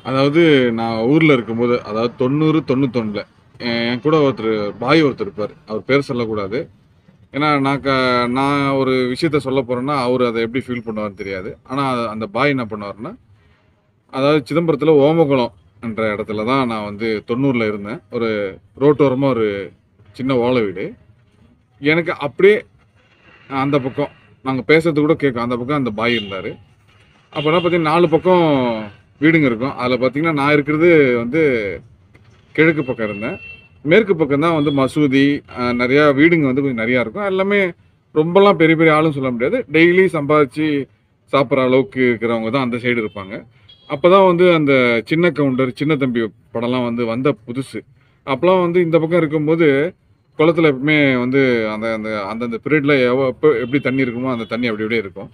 அதாவது நான் ஊரில் இருக்கும்போது அதாவது தொண்ணூறு தொண்ணூத்தொன்னில் என் கூட ஒருத்தர் பாய் ஒருத்தர் இருப்பார் அவர் பேர் சொல்லக்கூடாது ஏன்னா நான் க நான் ஒரு விஷயத்த சொல்ல போகிறேன்னா அவர் அதை எப்படி ஃபீல் பண்ணுவார்னு தெரியாது ஆனால் அந்த பாய் என்ன பண்ணுவார்னா அதாவது சிதம்பரத்தில் ஓமகுளம் என்ற இடத்துல தான் நான் வந்து தொண்ணூறில் இருந்தேன் ஒரு ரோட்டோரமாக ஒரு சின்ன ஓலை வீடு எனக்கு அப்படியே அந்த பக்கம் நாங்கள் பேசுறது கூட கேட்கும் அந்த பக்கம் அந்த பாய் இருந்தார் அப்போனா பார்த்தீங்கன்னா நாலு பக்கம் வீடுங்க இருக்கும் அதில் பார்த்தீங்கன்னா நான் இருக்கிறது வந்து கிழக்கு பக்கம் இருந்தேன் மேற்கு பக்கம் தான் வந்து மசூதி அஹ், நிறையா வீடுங்க வந்து கொஞ்சம் நிறையா இருக்கும் எல்லாமே ரொம்பலாம் பெரிய பெரிய ஆளும் சொல்ல முடியாது டெய்லி சம்பாதிச்சு சாப்பிட்ற அளவுக்கு இருக்கிறவங்க தான் அந்த சைடு இருப்பாங்க அப்போ தான் வந்து அந்த சின்ன கவுண்டர் சின்ன தம்பி படம்லாம் வந்து வந்த புதுசு அப்போலாம் வந்து இந்த பக்கம் இருக்கும்போது குளத்துல எப்பவுமே வந்து அந்த அந்த அந்தந்த பீரியடில் எப்போ எப்படி தண்ணி இருக்குமோ அந்த தண்ணி அப்படி அப்படியே இருக்கும்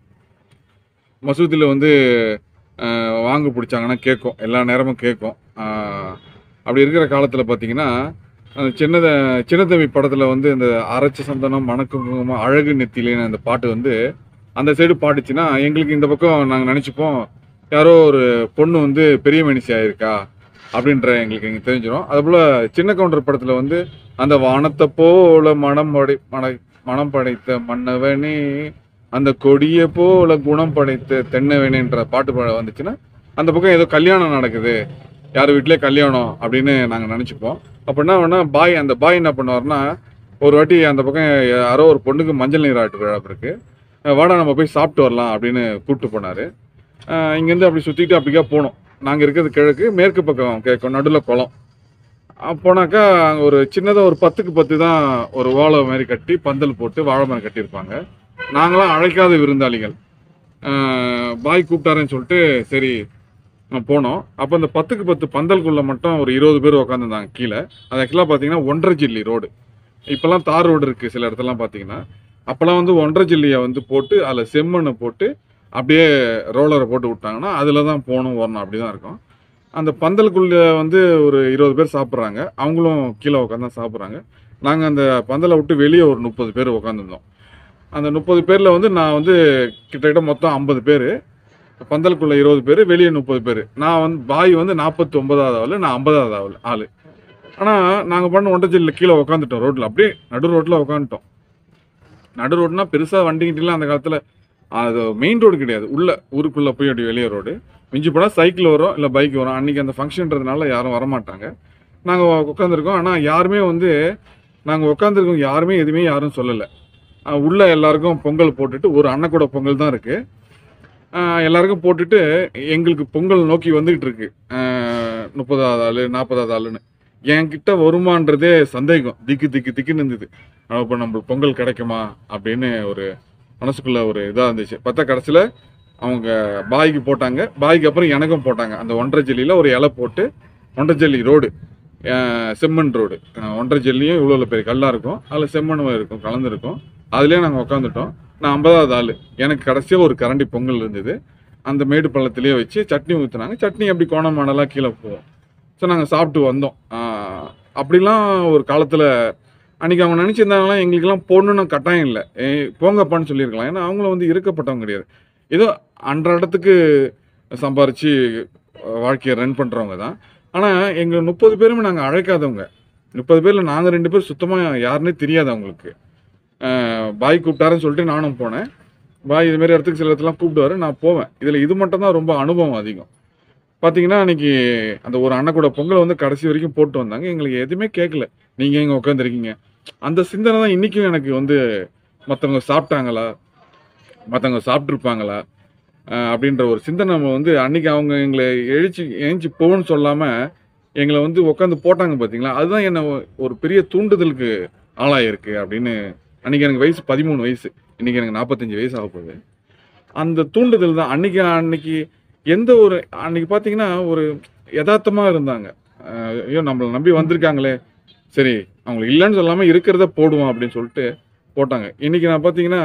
மசூதியில் வந்து அஹ், வாங்கு பிடிச்சாங்கன்னா கேட்கும் எல்லா நேரமும் கேட்கும் அஹ், அப்படி இருக்கிற காலத்தில் பார்த்தீங்கன்னா அந்த சின்னத சின்னத்தம்பி படத்தில் வந்து இந்த அரைச்ச சந்தனம் மணக்குங்குமம் அழகு நெத்திலேன்னு அந்த பாட்டு வந்து அந்த சைடு பாட்டுச்சுன்னா எங்களுக்கு இந்த பக்கம் நாங்கள் நினச்சிப்போம் யாரோ ஒரு பொண்ணு வந்து பெரிய மனுஷி ஆயிருக்கா அப்படின்ற எங்களுக்கு இங்கே தெரிஞ்சிடும் அதுபோல் சின்ன கவுண்டர் படத்தில் வந்து அந்த வானத்தை போல மனம் படை மன மனம் படைத்த மன்னவனே அந்த கொடியை போல குணம் படைத்த தென்னவனேன்ற பாட்டு பாட வந்துச்சுன்னா அந்த பக்கம் ஏதோ கல்யாணம் நடக்குது யார் வீட்லயே கல்யாணம் அப்படின்னு நாங்கள் நினச்சிப்போம் அப்போ என்ன வேணா பாய் அந்த பாய் என்ன பண்ணுவார்னா ஒரு வாட்டி அந்த பக்கம் யாரோ ஒரு பொண்ணுக்கு மஞ்சள் நீராட்டு விழா இருக்கு அஹ் வாடா நம்ம போய் சாப்பிட்டு வரலாம் அப்படின்னு கூப்பிட்டு போனார் இங்கேருந்து அப்படி சுற்றிட்டு அப்படிக்கா போனோம் நாங்கள் இருக்கிறது கிழக்கு மேற்கு பக்கம் கேட்கும் நடுவில் குளம் அஹ் போனாக்கா அங்கே ஒரு சின்னதாக ஒரு பத்துக்கு பத்து தான் ஒரு ஓலை மாதிரி கட்டி பந்தல் போட்டு வாழை மரம் கட்டியிருப்பாங்க நாங்களாம் அழைக்காத விருந்தாளிகள் அஹ் பாய் கூப்பிட்டாருன்னு சொல்லிட்டு சரி நான் போனோம் அப்போ அந்த பத்துக்கு பத்து பந்தல்குள்ளே மட்டும் ஒரு இருபது பேர் உட்காந்துருந்தாங்க கீழே அது ஆக்சுவலாக பார்த்தீங்கன்னா ஒன்றரை ஜில்லி ரோடு இப்போல்லாம் தார் ரோடு இருக்குது சில இடத்துலலாம் பார்த்தீங்கன்னா அப்போல்லாம் வந்து ஒன்றரை ஜில்லியை வந்து போட்டு அதில் செம்மண்ணை போட்டு அப்படியே ரோலரை போட்டு விட்டாங்கன்னா அதில் தான் போகணும் வரணும் அப்படி தான் இருக்கும் அந்த பந்தலுக்குள்ளே வந்து ஒரு இருபது பேர் சாப்பிட்றாங்க அவங்களும் கீழே உட்காந்து தான் சாப்பிட்றாங்க நாங்கள் அந்த பந்தலை விட்டு வெளியே ஒரு முப்பது பேர் உட்காந்துருந்தோம் அந்த முப்பது பேரில் வந்து நான் வந்து கிட்டத்தட்ட மொத்தம் ஐம்பது பேர் பந்தலுக்குள்ள இருபது பேர் வெளியே முப்பது பேர் நான் வந்து பாய் வந்து நாற்பத்தி ஒன்பதாவது ஆள் நான் ஐம்பதாவது ஆள் ஆள் ஆனால் நாங்கள் பண்ண ஒன்றச்சில் கீழே உட்காந்துட்டோம் ரோட்டில் அப்படியே நடு ரோட்டில் உட்காந்துட்டோம் நடு ரோடுனா பெருசாக வண்டிக்கிட்டலாம் அந்த காலத்தில் அது மெயின் ரோடு கிடையாது உள்ள ஊருக்குள்ளே போய் அப்படி வெளியே ரோடு மிஞ்சி போனால் சைக்கிள் வரும் இல்லை பைக் வரும் அன்றைக்கி அந்த ஃபங்க்ஷன்றதுனால யாரும் வரமாட்டாங்க நாங்கள் உட்காந்துருக்கோம் ஆனால் யாருமே வந்து நாங்கள் உட்காந்துருக்கோம் யாருமே எதுவுமே யாரும் சொல்லலை அஹ் உள்ள எல்லாருக்கும் பொங்கல் போட்டுட்டு ஒரு அன்னக்கூட பொங்கல் தான் இருக்கு அஹ் எல்லாருக்கும் போட்டுட்டு எங்களுக்கு பொங்கல் நோக்கி வந்துகிட்டு இருக்கு அஹ் முப்பதாவது ஆளு நாற்பதாவது ஆளுன்னு என்கிட்ட வருமான்றதே சந்தேகம் திக்கு திக்கு திக்குன்னு இருந்தது இப்போ நம்மளுக்கு பொங்கல் கிடைக்குமா அப்படின்னு ஒரு மனசுக்குள்ள ஒரு இதாக இருந்துச்சு பார்த்தா கடைசியில் அவங்க பாய்க்கு போட்டாங்க பாய்க்கு அப்புறம் எனக்கும் போட்டாங்க அந்த ஒன்றரை ஜல்லியில் ஒரு இலை போட்டு ஒன்றரை ஜல்லி ரோடு செம்மண் ரோடு அஹ் ஒன்றரை ஜல்லியும் இவ்வளோ பெரிய கல்லாக இருக்கும் அதில் செம்மண்ணும் இருக்கும் கலந்துருக்கும் அதுலேயே நாங்கள் உட்காந்துட்டோம் நான் ஐம்பதாவது ஆள் எனக்கு கடைசியாக ஒரு கரண்டி பொங்கல் இருந்தது அந்த மேடு பள்ளத்திலேயே வச்சு சட்னி ஊற்றுனாங்க சட்னி அப்படி கோணம் மாடலாக கீழே போவோம் ஸோ நாங்கள் சாப்பிட்டு வந்தோம் ஆஹ் அப்படிலாம் ஒரு காலத்தில் அன்றைக்கி அவங்க நினச்சிருந்தாங்கன்னா எங்களுக்கெல்லாம் போடணுன்னு கட்டாயம் இல்லை ஏய், போங்கப்பான்னு சொல்லியிருக்கலாம் ஏன்னா அவங்களும் வந்து இருக்கப்பட்டவங்க கிடையாது ஏதோ அன்றாடத்துக்கு சம்பாரித்து வாழ்க்கையை ரன் பண்ணுறவங்க தான் ஆனால் எங்கள் முப்பது பேருமே நாங்கள் அழைக்காதவங்க முப்பது பேரில் நாங்கள் ரெண்டு பேர் சுத்தமாக யாருன்னே தெரியாது அவங்களுக்கு ஆஹ் பாய் கூப்பிட்டாருன்னு சொல்லிட்டு நானும் போனேன் பாய் இது மாதிரி இடத்துக்கு சில இடத்துலாம் கூப்பிடுவாரு நான் போவேன் இதில் இது மட்டும் தான் ரொம்ப அனுபவம் அதிகம் பார்த்தீங்கன்னா அன்னைக்கு அந்த ஒரு அண்ணன் கூட பொங்கல் வந்து கடைசி வரைக்கும் போட்டு வந்தாங்க எங்களுக்கு எதுவுமே கேட்கல நீங்கள் எங்கே உட்காந்துருக்கீங்க அந்த சிந்தனை தான் இன்றைக்கும் எனக்கு வந்து மற்றவங்க சாப்பிட்டாங்களா மற்றவங்க சாப்பிட்ருப்பாங்களா ஆஹ் அப்படின்ற ஒரு சிந்தனை நம்ம வந்து அன்னைக்கு அவங்க எங்களை எழுச்சி எழுச்சி போன்னு சொல்லாமல் எங்களை வந்து உட்காந்து போட்டாங்க பார்த்தீங்களா அதுதான் என்னை ஒரு பெரிய தூண்டுதலுக்கு ஆளாயிருக்கு அப்படின்னு அன்னைக்கு எனக்கு வயசு பதிமூணு வயசு இன்னைக்கு எனக்கு நாற்பத்தஞ்சு வயசு ஆக போகுது அந்த தூண்டுதல் தான் அன்னைக்கு அன்னைக்கு எந்த ஒரு அன்னைக்கு பார்த்தீங்கன்னா ஒரு யதார்த்தமா இருந்தாங்க அஹ் ஐயோ நம்மளை நம்பி வந்திருக்காங்களே சரி அவங்களுக்கு இல்லைன்னு சொல்லாமல் இருக்கிறத போடுவோம் அப்படின்னு சொல்லிட்டு போட்டாங்க இன்னைக்கு நான் பார்த்தீங்கன்னா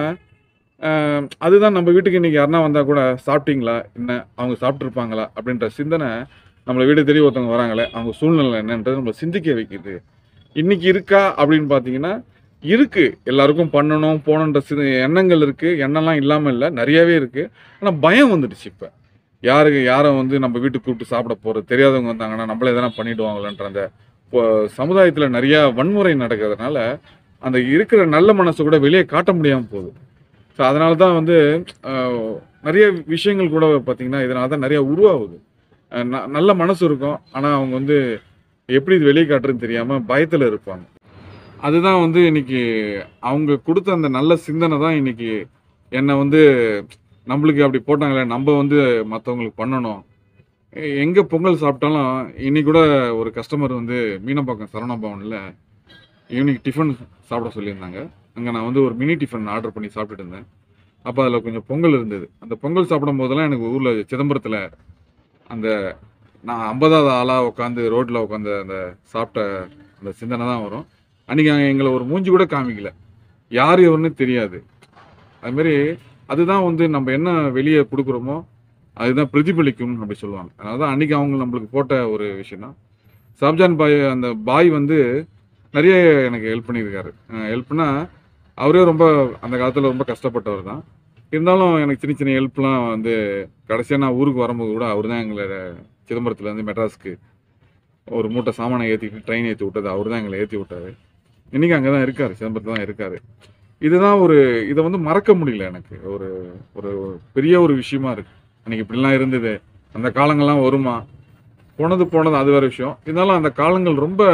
அஹ் அதுதான் நம்ம வீட்டுக்கு இன்னைக்கு யாருன்னா வந்தால் கூட சாப்பிட்டீங்களா என்ன அவங்க சாப்பிட்ருப்பாங்களா அப்படின்ற சிந்தனை நம்மளை வீடு தேடி ஒருத்தவங்க வராங்களே அவங்க சூழ்நிலை என்னன்றது நம்மளை சிந்திக்க வைக்குது இன்னைக்கு இருக்கா அப்படின்னு பார்த்தீங்கன்னா இருக்கு எல்லாருக்கும் பண்ணணும் போகணுன்ற சில எண்ணங்கள் இருக்கு எண்ணம்லாம் இல்லாமல் இல்லை நிறையவே இருக்கு ஆனால் பயம் வந்துடுச்சு இப்போ யாருக்கு யாரை வந்து நம்ம வீட்டுக்கு கூப்பிட்டு சாப்பிட போகிறது தெரியாதவங்க வந்தாங்கன்னா நம்மள எதனா பண்ணிடுவாங்களன்ற அந்த இப்போ சமுதாயத்தில் நிறையா வன்முறை நடக்கிறதுனால அந்த இருக்கிற நல்ல மனசை கூட வெளியே காட்ட முடியாமல் போகுது ஸோ அதனால தான் வந்து ஆஹ், நிறைய விஷயங்கள் கூட பார்த்தீங்கன்னா இதனால தான் நிறைய உருவாகுது அஹ் ந- நல்ல மனசு இருக்கும் ஆனால் அவங்க வந்து எப்படி இது வெளியே காட்டுறதுன்னு தெரியாமல் பயத்தில் இருப்பாங்க அதுதான் வந்து இன்னைக்கு அவங்க கொடுத்த அந்த நல்ல சிந்தனை தான் இன்னைக்கு என்னை வந்து நம்மளுக்கு அப்படி போட்டாங்களே நம்ம வந்து மற்றவங்களுக்கு பண்ணணும் எ- எங்க பொங்கல் சாப்பிட்டாலும் இன்னைக்கு கூட ஒரு கஸ்டமர் வந்து மீனம்பாக்கம் சரவணா பவனில் ஈவினிங் டிஃபன் சாப்பிட சொல்லியிருந்தாங்க அங்கே நான் வந்து ஒரு மினி டிஃபன் ஆர்டர் பண்ணி சாப்பிட்டுட்டு இருந்தேன் அப்போ அதில் கொஞ்சம் பொங்கல் இருந்தது அந்த பொங்கல் சாப்பிடும் போதெல்லாம் எனக்கு ஊரில் சிதம்பரத்தில் அந்த நான் ஐம்பதாவது ஆளாக உட்காந்து ரோட்டில் உட்காந்து அந்த சாப்பிட்ட அந்த சிந்தனை தான் வரும் அன்றைக்கி எங்களை ஒரு மூஞ்சி கூட காமிக்கல யார் இவருன்னு தெரியாது அதுமாரி அதுதான் வந்து நம்ம என்ன வெளியே கொடுக்குறோமோ அதுதான் பிரதிபலிக்கும் அப்படி சொல்லுவாங்க அதனால தான் அன்றைக்கி அவங்க நம்மளுக்கு போட்ட ஒரு விஷயம் தான் சாப்ஜான் பாய் அந்த பாய் வந்து நிறைய எனக்கு ஹெல்ப் பண்ணியிருக்காரு ஹெல்ப்னா அவரே ரொம்ப அந்த காலத்தில் ரொம்ப கஷ்டப்பட்டவர் தான் இருந்தாலும் எனக்கு சின்ன சின்ன ஹெல்ப்லாம் வந்து கடைசியாக நான் ஊருக்கு வரும்போது கூட அவர் தான் எங்களை சிதம்பரத்துலேருந்து மெட்ராஸ்க்கு ஒரு மூட்டை சாமானை ஏற்றிக்கிட்டு ட்ரெயின் ஏற்றி விட்டது அவர் தான் எங்களை ஏற்றி விட்டாரு இன்றைக்கி அங்கே தான் இருக்கார் சிதம்பரத்தில் தான் இருக்கார் இதுதான் ஒரு இதை வந்து மறக்க முடியல எனக்கு ஒரு ஒரு பெரிய ஒரு விஷயமா இருக்கு அன்னைக்கு இப்படிலாம் இருந்தது அந்த காலங்கள்லாம் வருமா போனது போனது அது வேற விஷயம் இருந்தாலும் அந்த காலங்கள் ரொம்ப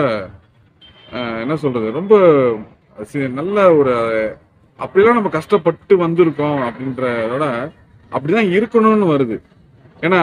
அஹ், என்ன சொல்றது ரொம்ப சி- நல்ல ஒரு அப்படிலாம் நம்ம கஷ்டப்பட்டு வந்திருக்கோம் அப்படின்றதோட அப்படிதான் இருக்கணும்னு வருது ஏன்னா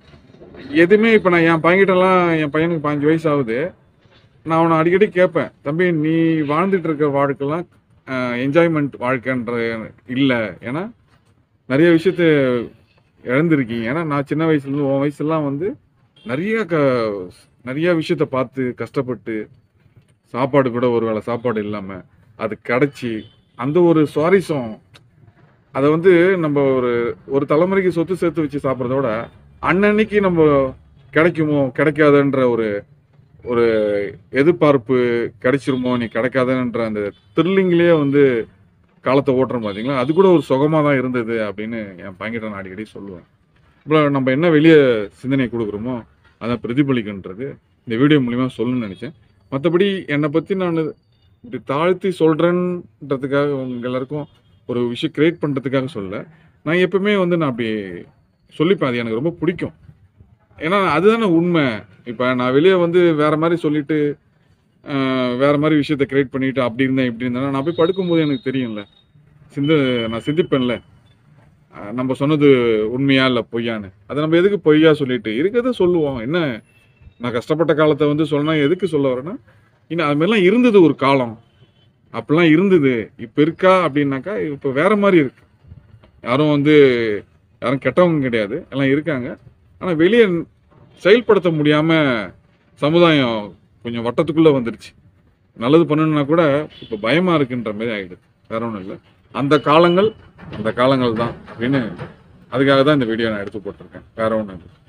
எதுவுமே இப்போ நான் என் பையன்கிட்டலாம் என் பையனுக்கு பாஞ்சு வயசு ஆகுது நான் அவனை அடிக்கடி கேட்பேன் தம்பி நீ வாழ்ந்துட்டு இருக்க வாழ்க்கைலாம் என்ஜாய்மெண்ட் வாழ்க்கைன்ற இல்லை ஏன்னா நிறைய விஷயத்த இழந்திருக்கீங்க ஏன்னா நான் சின்ன வயசுலேருந்து உன் வயசுலாம் வந்து நிறைய க நிறைய விஷயத்த பார்த்து கஷ்டப்பட்டு சாப்பாடு கூட ஒரு வேளை சாப்பாடு இல்லாமல் அது கிடச்சி அந்த ஒரு சுவாரஸ்யம் அதை வந்து நம்ம ஒரு ஒரு தலைமுறைக்கு சொத்து சேர்த்து வச்சு சாப்பிட்றத விட அன்னன்னைக்கு நம்ம கிடைக்குமோ கிடைக்காதுன்ற ஒரு ஒரு எதிர்பார்ப்பு கிடைச்சிருமோ நீ கிடைக்காதுன்ற அந்த த்ரில்லிங்லேயே வந்து காலத்தை ஓட்டுறோம் பார்த்தீங்களா அது கூட ஒரு சுகமாக தான் இருந்தது அப்படின்னு என் பையன்கிட்ட நான் அடிக்கடி சொல்லுவேன் இப்போ நம்ம என்ன வெளியே சிந்தனை கொடுக்குறோமோ அதை பிரதிபலிக்கின்றது இந்த வீடியோ மூலிமா சொல்லணும்னு நினச்சேன் மற்றபடி என்னை பற்றி நான் இப்படி தாழ்த்தி சொல்கிறேன்றதுக்காக உங்க எல்லாருக்கும் ஒரு விஷயம் கிரியேட் பண்ணுறதுக்காக சொல்ல நான் எப்பவுமே வந்து நான் அப்படி சொல்லிப்பேன் அது எனக்கு ரொம்ப பிடிக்கும் ஏன்னா அதுதானே உண்மை இப்போ நான் வெளியே வந்து வேற மாதிரி சொல்லிட்டு ஆஹ், வேற மாதிரி விஷயத்த கிரியேட் பண்ணிட்டு அப்படி இருந்தேன் இப்படி இருந்தேன் நான் போய் படுக்கும்போது எனக்கு தெரியும்ல சிந்த நான் சிந்திப்பேன்ல ஆஹ், நம்ம சொன்னது உண்மையா இல்லை பொய்யான்னு அதை நம்ம எதுக்கு பொய்யா சொல்லிட்டு இருக்கிறத சொல்லுவோம் என்ன நான் கஷ்டப்பட்ட காலத்தை வந்து சொன்னா எதுக்கு சொல்ல வரேன்னா இன்னும் அது மாதிரிலாம் இருந்தது ஒரு காலம் அப்படிலாம் இருந்தது இப்போ இருக்கா அப்படின்னாக்கா இப்போ வேற மாதிரி இருக்கு யாரும் வந்து யாரும் கெட்டவங்க கிடையாது எல்லாம் இருக்காங்க ஆனால் வெளியே செயல்படுத்த முடியாமல் சமுதாயம் கொஞ்சம் வட்டத்துக்குள்ளே வந்துருச்சு நல்லது பண்ணணும்னா கூட இப்போ பயமாக இருக்குன்ற மாதிரி ஆகிடுது வேற ஒன்றும் இல்லை அந்த காலங்கள் அந்த காலங்கள் தான் அப்படின்னு அதுக்காக தான் இந்த வீடியோ நான் எடுத்து போட்டிருக்கேன் வேற ஒன்றும் இல்லை